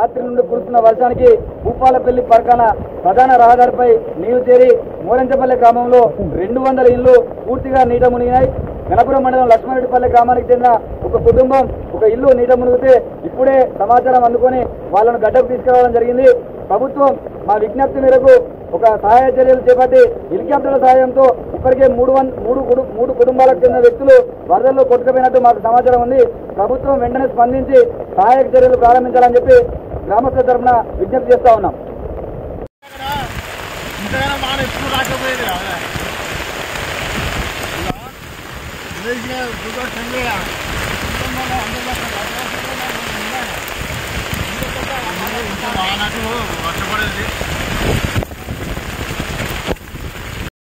రాత్రి నుండి కురుస్తున్న వర్షానికి భూపాలపల్లి పరకాన ప్రధాన రహదారిపై నీరు చేరి మోరంచపల్లి గ్రామంలో రెండు వందల ఇళ్లు పూర్తిగా నీట మునిగినాయి గణపురం మండలం లక్ష్మారెడ్డిపల్లి గ్రామానికి చెందిన ఒక కుటుంబం ఒక ఇల్లు నీట మునిగితే ఇప్పుడే సమాచారం అందుకొని వాళ్ళను గడ్డకు తీసుకురావడం జరిగింది ప్రభుత్వం మా విజ్ఞప్తి మేరకు ఒక సహాయ చర్యలు చేపట్టి హెలికాప్టర్ల సహాయంతో ఇప్పటికే మూడు వన్ మూడు కుటు- మూడు కుటుంబాలకు చెందిన వ్యక్తులు వరదల్లో కొట్టుకుపోయినట్టు మాకు సమాచారం ఉంది ప్రభుత్వం వెంటనే స్పందించి సహాయక చర్యలు ప్రారంభించాలని చెప్పి గ్రామస్తుల తరఫున విజ్ఞప్తి చేస్తా ఉన్నాం ఇంతకైనా మాన ఎప్పుడు రాకపోయేది కదా విలేజ్గా గుడ్డ చెందిగా వానకు వర్షపడేది